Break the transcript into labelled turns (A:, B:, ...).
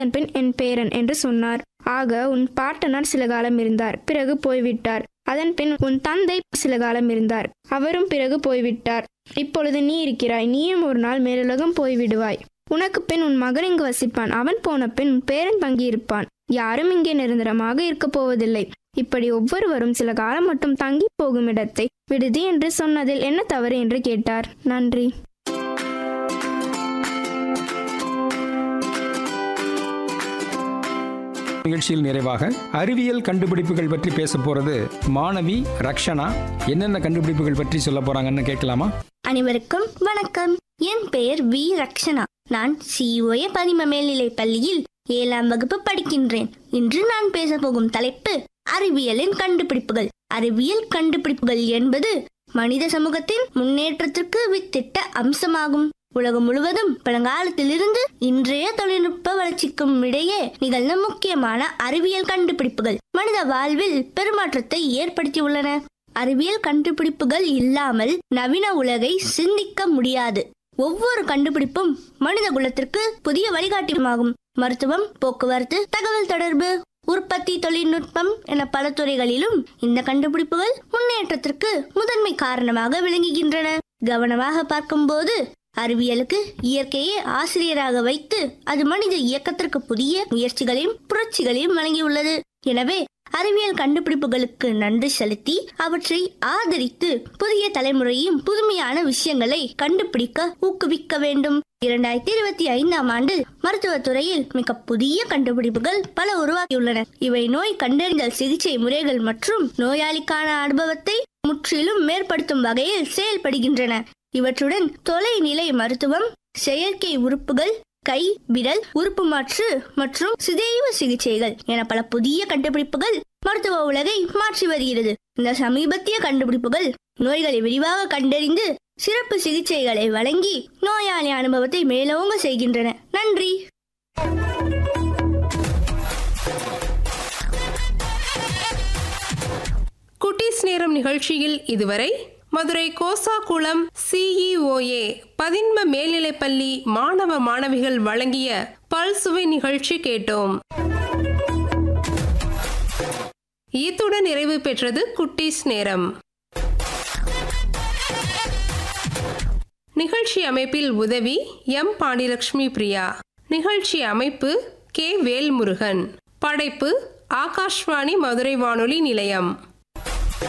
A: அதன் பின் என் பேரன் என்று சொன்னார் ஆக உன் பாட்டனார் சில காலம் இருந்தார் பிறகு போய்விட்டார் அதன் பின் உன் தந்தை சில காலம் இருந்தார் அவரும் பிறகு போய்விட்டார் இப்பொழுது நீ இருக்கிறாய் நீயும் ஒரு நாள் மேலுலகம் போய்விடுவாய் உனக்கு பின் உன் மகன் இங்கு வசிப்பான் அவன் போன பின் உன் பேரன் தங்கியிருப்பான் யாரும் இங்கே நிரந்தரமாக இருக்கப் போவதில்லை இப்படி ஒவ்வொருவரும் சில காலம் மட்டும் தங்கி போகும் இடத்தை விடுதி என்று சொன்னதில் என்ன தவறு என்று கேட்டார் நன்றி
B: நிகழ்ச்சியில் நிறைவாக அறிவியல் கண்டுபிடிப்புகள் பற்றி பேச போறது மாணவி ரக்ஷனா என்னென்ன கண்டுபிடிப்புகள் பற்றி சொல்ல போறாங்கன்னு கேட்கலாமா
C: அனைவருக்கும் வணக்கம் என் பெயர் வி ரக்ஷனா நான் சிஓஏ பதிம மேல்நிலைப் பள்ளியில் ஏழாம் வகுப்பு படிக்கின்றேன் இன்று நான் பேச போகும் தலைப்பு அறிவியலின் கண்டுபிடிப்புகள் அறிவியல் கண்டுபிடிப்புகள் என்பது மனித சமூகத்தின் முன்னேற்றத்திற்கு வித்திட்ட அம்சமாகும் உலகம் முழுவதும் பழங்காலத்திலிருந்து இன்றைய தொழில்நுட்ப வளர்ச்சிக்கும் இடையே நிகழ்ந்த முக்கியமான அறிவியல் கண்டுபிடிப்புகள் மனித வாழ்வில் பெருமாற்றத்தை ஏற்படுத்தியுள்ளன அறிவியல் கண்டுபிடிப்புகள் இல்லாமல் நவீன உலகை சிந்திக்க முடியாது ஒவ்வொரு கண்டுபிடிப்பும் மனித குலத்திற்கு புதிய வழிகாட்டியமாகும் மருத்துவம் போக்குவரத்து தகவல் தொடர்பு உற்பத்தி தொழில்நுட்பம் என பல துறைகளிலும் இந்த கண்டுபிடிப்புகள் முன்னேற்றத்திற்கு முதன்மை காரணமாக விளங்குகின்றன கவனமாக பார்க்கும்போது அறிவியலுக்கு இயற்கையை ஆசிரியராக வைத்து அது மனித இயக்கத்திற்கு புதிய முயற்சிகளையும் புரட்சிகளையும் வழங்கியுள்ளது எனவே அறிவியல் கண்டுபிடிப்புகளுக்கு நன்றி செலுத்தி அவற்றை ஆதரித்து புதிய தலைமுறையும் புதுமையான விஷயங்களை கண்டுபிடிக்க ஊக்குவிக்க வேண்டும் இரண்டாயிரத்தி இருபத்தி ஐந்தாம் ஆண்டு மருத்துவத் துறையில் மிக புதிய கண்டுபிடிப்புகள் பல உருவாகியுள்ளன இவை நோய் கண்டறிதல் சிகிச்சை முறைகள் மற்றும் நோயாளிக்கான அனுபவத்தை முற்றிலும் மேற்படுத்தும் வகையில் செயல்படுகின்றன இவற்றுடன் தொலைநிலை மருத்துவம் செயற்கை உறுப்புகள் கை விரல் உறுப்பு மாற்று மற்றும் சிதைவு சிகிச்சைகள் என பல புதிய கண்டுபிடிப்புகள் மருத்துவ உலகை மாற்றி வருகிறது இந்த சமீபத்திய கண்டுபிடிப்புகள் நோய்களை விரிவாக கண்டறிந்து சிறப்பு சிகிச்சைகளை வழங்கி நோயாளி அனுபவத்தை மேலோங்க செய்கின்றன நன்றி
D: குட்டீஸ் நேரம் நிகழ்ச்சியில் இதுவரை மதுரை கோசாகுளம் சிஇஓஏ பதின்ம மேல்நிலைப்பள்ளி மாணவ மாணவிகள் வழங்கிய பல்சுவை நிகழ்ச்சி கேட்டோம் இத்துடன் நிறைவு பெற்றது குட்டீஸ் நேரம் நிகழ்ச்சி அமைப்பில் உதவி எம் பாண்டிலட்சுமி பிரியா நிகழ்ச்சி அமைப்பு கே வேல்முருகன் படைப்பு ஆகாஷ்வாணி மதுரை வானொலி நிலையம்